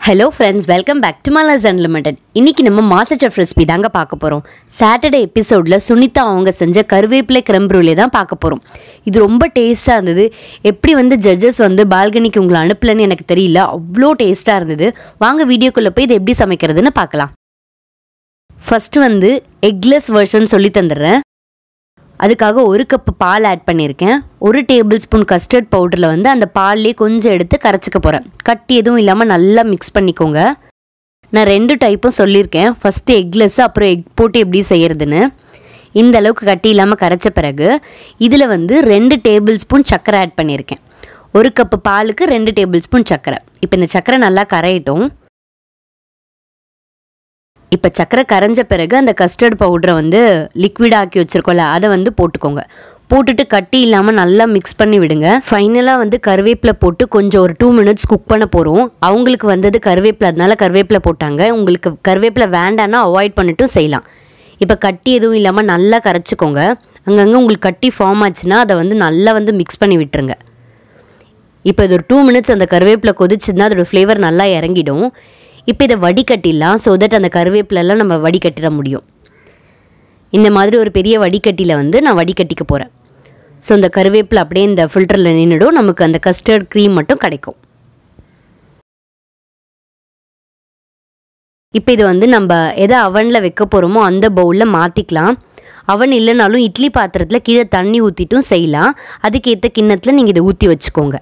hello friends welcome back to Malar's unlimited இன்னைக்கு நம்ம master chef recipe தாங்க பார்க்க போகிறோம் சாட்டர்டே எபிசோடில் சுனிதா அவங்க செஞ்ச கருவேப்பிலை கிரம்புருளே தான் பார்க்க போகிறோம் இது ரொம்ப டேஸ்ட்டாக இருந்தது எப்படி வந்து ஜட்ஜஸ் வந்து பால்கனிக்கு உங்களை அனுப்பலன்னு எனக்கு தெரியல அவ்வளோ டேஸ்ட்டாக இருந்தது வாங்க வீடியோக்குள்ளே போய் இது எப்படி சமைக்கிறதுன்னு பார்க்கலாம் ஃபஸ்ட்டு வந்து எக்லெஸ் வெர்ஷன் சொல்லி தந்துடுறேன் அதுக்காக ஒரு கப்பு பால் ஆட் பண்ணியிருக்கேன் ஒரு டேபிள் ஸ்பூன் கஸ்டர்ட் பவுடரில் வந்து அந்த பால்லே கொஞ்சம் எடுத்து கரைச்சிக்க போகிறேன் கட்டி எதுவும் இல்லாமல் நல்லா மிக்ஸ் பண்ணிக்கோங்க நான் ரெண்டு டைப்பும் சொல்லியிருக்கேன் ஃபஸ்ட்டு எக்லெஸ் அப்புறம் எக் போட்டு எப்படி செய்யறதுன்னு இந்த அளவுக்கு கட்டி இல்லாமல் கரைச்ச பிறகு இதில் வந்து ரெண்டு டேபிள் ஸ்பூன் சர்க்கரை ஆட் பண்ணியிருக்கேன் ஒரு கப்பு பாலுக்கு ரெண்டு டேபிள் ஸ்பூன் சர்க்கரை இப்போ இந்த சர்க்கரை நல்லா கரையட்டும் இப்போ சக்கரை கரைஞ்ச பிறகு அந்த கஸ்டர்ட் பவுடரை வந்து லிக்விட் ஆக்கி வச்சுருக்கோம்ல அதை வந்து போட்டுக்கோங்க போட்டுட்டு கட்டி இல்லாமல் நல்லா மிக்ஸ் பண்ணி விடுங்க ஃபைனலாக வந்து கருவேப்பிலை போட்டு கொஞ்சம் ஒரு டூ மினிட்ஸ் குக் பண்ண போகிறோம் அவங்களுக்கு வந்தது கருவேப்பிலை அதனால கருவேப்பிலை போட்டாங்க உங்களுக்கு கருவேப்பிலை வேண்டான்னா அவாய்ட் பண்ணிட்டும் செய்யலாம் இப்போ கட்டி எதுவும் இல்லாமல் நல்லா கரைச்சிக்கோங்க அங்கங்கே உங்களுக்கு கட்டி ஃபார்ம் ஆச்சுன்னா அதை வந்து நல்லா வந்து மிக்ஸ் பண்ணி விட்டுருங்க இப்போ இது ஒரு டூ மினிட்ஸ் அந்த கருவேப்பிலை கொதிச்சுன்னா அதோட ஃப்ளேவர் நல்லா இறங்கிடும் இப்போ இதை வடிகட்டிடலாம் ஸோ தட் அந்த கருவேப்பிலெல்லாம் நம்ம வடிகட்டிட முடியும் இந்த மாதிரி ஒரு பெரிய வடிகட்டியில் வந்து நான் வடிகட்டிக்க போகிறேன் ஸோ இந்த கருவேப்பிலை அப்படியே இந்த ஃபில்டரில் நின்றுடும் நமக்கு அந்த கஸ்டர்ட் க்ரீம் மட்டும் கிடைக்கும் இப்போ இது வந்து நம்ம எதை அவனில் வைக்க போகிறோமோ அந்த பவுலில் மாற்றிக்கலாம் அவன் இல்லைனாலும் இட்லி பாத்திரத்தில் கீழே தண்ணி ஊற்றிட்டும் செய்யலாம் அதுக்கேற்ற கிண்ணத்தில் நீங்கள் இதை ஊற்றி வச்சுக்கோங்க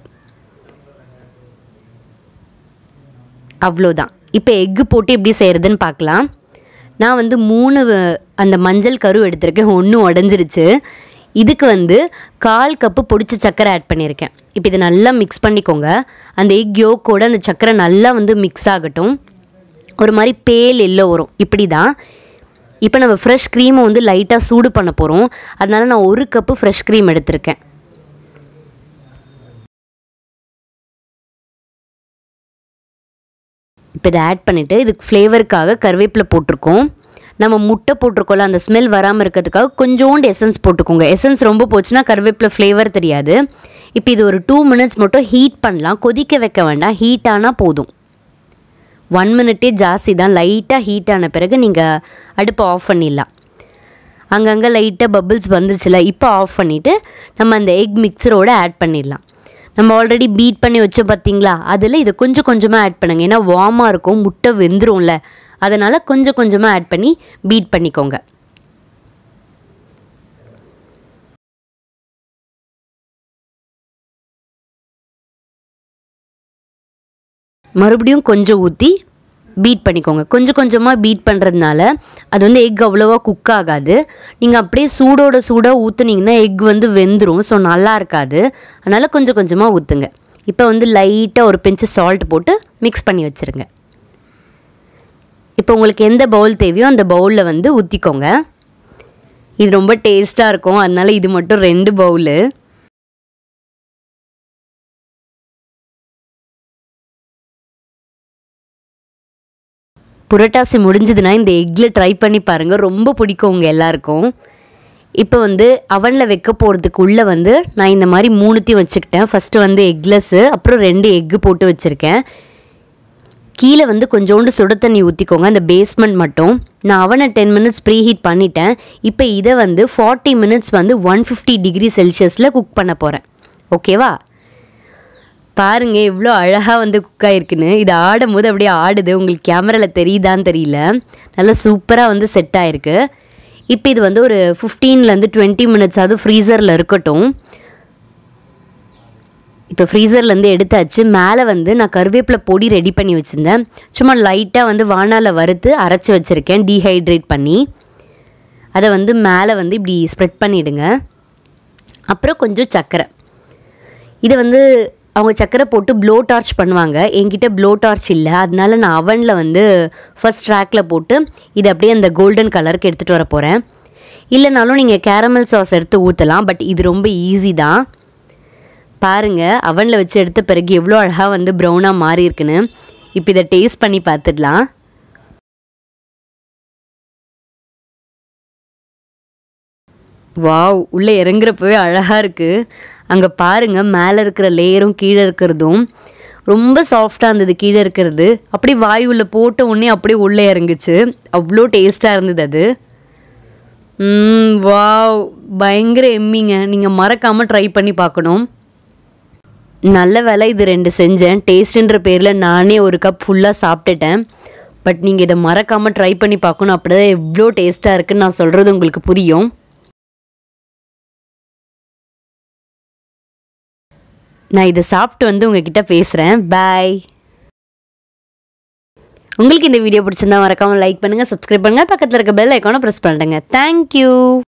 அவ்வளோதான் இப்போ எக்கு போட்டு எப்படி செய்கிறதுன்னு பார்க்கலாம் நான் வந்து மூணு வ- அந்த மஞ்சள் கரு எடுத்திருக்கேன் ஒன்று உடஞ்சிருச்சு இதுக்கு வந்து கால் கப்பு பொடிச்ச சர்க்கரை ஆட் பண்ணியிருக்கேன் இப்போ இதை நல்லா மிக்ஸ் பண்ணிக்கோங்க அந்த எக் யோக்கோட அந்த சர்க்கரை நல்லா வந்து மிக்ஸ் ஆகட்டும் ஒரு மாதிரி பேல் எல்லோ வரும் இப்படி தான் இப்போ நம்ம ஃப்ரெஷ் க்ரீமை வந்து லைட்டாக சூடு பண்ண போகிறோம் அதனால நான் ஒரு கப்பு ஃப்ரெஷ் க்ரீம் எடுத்திருக்கேன் இப்போ இதை ஆட் பண்ணிவிட்டு இதுக்கு ஃப்ளேவருக்காக கருவேப்பிலை போட்டிருக்கோம் நம்ம முட்டை போட்டிருக்கோம்ல அந்த ஸ்மெல் வராமல் இருக்கிறதுக்காக கொஞ்சோண்டு எசன்ஸ் போட்டுக்கோங்க எசன்ஸ் ரொம்ப போச்சுன்னா கருவேப்பிலை ஃப்ளேவர் தெரியாது இப்போ இது ஒரு டூ மினிட்ஸ் மட்டும் ஹீட் பண்ணலாம் கொதிக்க வைக்க வேண்டாம் ஹீட் ஆனால் போதும் ஒன் மினிட்டே ஜாஸ்தி தான் லைட்டாக ஹீட் ஆன பிறகு நீங்கள் அடுப்பை ஆஃப் பண்ணிடலாம் அங்கங்கே லைட்டாக பபிள்ஸ் வந்துருச்சுல இப்போ ஆஃப் பண்ணிவிட்டு நம்ம அந்த எக் மிக்சரோட ஆட் பண்ணிடலாம் நம்ம ஆல்ரெடி பீட் பண்ணி வச்சோம் பார்த்தீங்களா அதில் இதை கொஞ்சம் கொஞ்சமாக ஆட் பண்ணுங்க ஏன்னா வார்மாக இருக்கும் முட்டை வெந்துரும்ல அதனால் கொஞ்சம் கொஞ்சமாக ஆட் பண்ணி பீட் பண்ணிக்கோங்க மறுபடியும் கொஞ்சம் ஊற்றி பீட் பண்ணிக்கோங்க கொஞ்சம் கொஞ்சமாக பீட் பண்ணுறதுனால அது வந்து எக் அவ்வளோவா குக் ஆகாது நீங்கள் அப்படியே சூடோட சூடாக ஊற்றுனீங்கன்னா எக் வந்து வெந்துடும் ஸோ நல்லா இருக்காது அதனால் கொஞ்சம் கொஞ்சமாக ஊற்றுங்க இப்போ வந்து லைட்டாக ஒரு பிஞ்சு சால்ட் போட்டு மிக்ஸ் பண்ணி வச்சுருங்க இப்போ உங்களுக்கு எந்த பவுல் தேவையோ அந்த பவுலில் வந்து ஊற்றிக்கோங்க இது ரொம்ப டேஸ்ட்டாக இருக்கும் அதனால இது மட்டும் ரெண்டு பவுலு புரட்டாசி முடிஞ்சதுன்னா இந்த எக்கில் ட்ரை பண்ணி பாருங்கள் ரொம்ப பிடிக்கும் உங்கள் எல்லாருக்கும் இப்போ வந்து அவனில் வைக்க போகிறதுக்கு உள்ளே வந்து நான் இந்த மாதிரி மூணுத்தையும் வச்சுக்கிட்டேன் ஃபஸ்ட்டு வந்து எக்லெஸ்ஸு அப்புறம் ரெண்டு எக்கு போட்டு வச்சுருக்கேன் கீழே வந்து கொஞ்சோண்டு சுட தண்ணி ஊற்றிக்கோங்க அந்த பேஸ்மெண்ட் மட்டும் நான் அவனை டென் மினிட்ஸ் ப்ரீ ஹீட் பண்ணிட்டேன் இப்போ இதை வந்து ஃபார்ட்டி மினிட்ஸ் வந்து ஒன் ஃபிஃப்டி டிகிரி செல்சியஸில் குக் பண்ண போகிறேன் ஓகேவா பாருங்க எவ்வளோ அழகாக வந்து குக் ஆயிருக்குன்னு இது ஆடும்போது அப்படியே ஆடுது உங்களுக்கு கேமராவில் தெரியுதான்னு தெரியல நல்லா சூப்பராக வந்து செட் ஆயிருக்கு இப்போ இது வந்து ஒரு ஃபிஃப்டீன்லேருந்து டுவெண்ட்டி மினிட்ஸ் ஆகுது ஃப்ரீசரில் இருக்கட்டும் இப்போ ஃப்ரீசர்லேருந்து எடுத்தாச்சு மேலே வந்து நான் கருவேப்பிலை பொடி ரெடி பண்ணி வச்சுருந்தேன் சும்மா லைட்டாக வந்து வானால வறுத்து அரைச்சி வச்சுருக்கேன் டீஹைட்ரேட் பண்ணி அதை வந்து மேலே வந்து இப்படி ஸ்ப்ரெட் பண்ணிவிடுங்க அப்புறம் கொஞ்சம் சர்க்கரை இதை வந்து அவங்க சக்கரை போட்டு ப்ளோ டார்ச் பண்ணுவாங்க என்கிட்ட ப்ளோ டார்ச் இல்லை அதனால நான் அவனில் வந்து ஃபர்ஸ்ட் ட்ராக்கில் போட்டு இதை அப்படியே அந்த கோல்டன் கலருக்கு எடுத்துகிட்டு வர போகிறேன் இல்லைனாலும் நீங்கள் கேரமல் சாஸ் எடுத்து ஊற்றலாம் பட் இது ரொம்ப ஈஸி தான் பாருங்கள் அவனில் வச்சு எடுத்த பிறகு எவ்வளோ அழகாக வந்து ப்ரௌனாக மாறி இருக்குன்னு இப்போ இதை டேஸ்ட் பண்ணி பார்த்துடலாம் வாவ் உள்ளே இறங்குறப்பவே அழகாக இருக்குது அங்கே பாருங்கள் மேலே இருக்கிற லேயரும் கீழே இருக்கிறதும் ரொம்ப சாஃப்டாக இருந்தது கீழே இருக்கிறது அப்படி வாய் உள்ள போட்ட உடனே அப்படியே உள்ளே இறங்குச்சு அவ்வளோ டேஸ்ட்டாக இருந்தது அது ம் வாவ் பயங்கர எம்மிங்க நீங்கள் மறக்காமல் ட்ரை பண்ணி பார்க்கணும் நல்ல வேலை இது ரெண்டு செஞ்சேன் டேஸ்ட்டுன்ற பேரில் நானே ஒரு கப் ஃபுல்லாக சாப்பிட்டுட்டேன் பட் நீங்கள் இதை மறக்காமல் ட்ரை பண்ணி பார்க்கணும் அப்படி தான் எவ்வளோ டேஸ்ட்டாக இருக்குன்னு நான் சொல்கிறது உங்களுக்கு புரியும் நான் இதை சாப்பிட்டு வந்து உங்ககிட்ட பேசுகிறேன் பாய் உங்களுக்கு இந்த வீடியோ பிடிச்சிருந்தா மறக்காமல் லைக் பண்ணுங்கள் சப்ஸ்கிரைப் பண்ணுங்கள் பக்கத்தில் இருக்க பெல் ஐக்கானை ப்ரெஸ் பண்ணுங்க தேங்க்யூ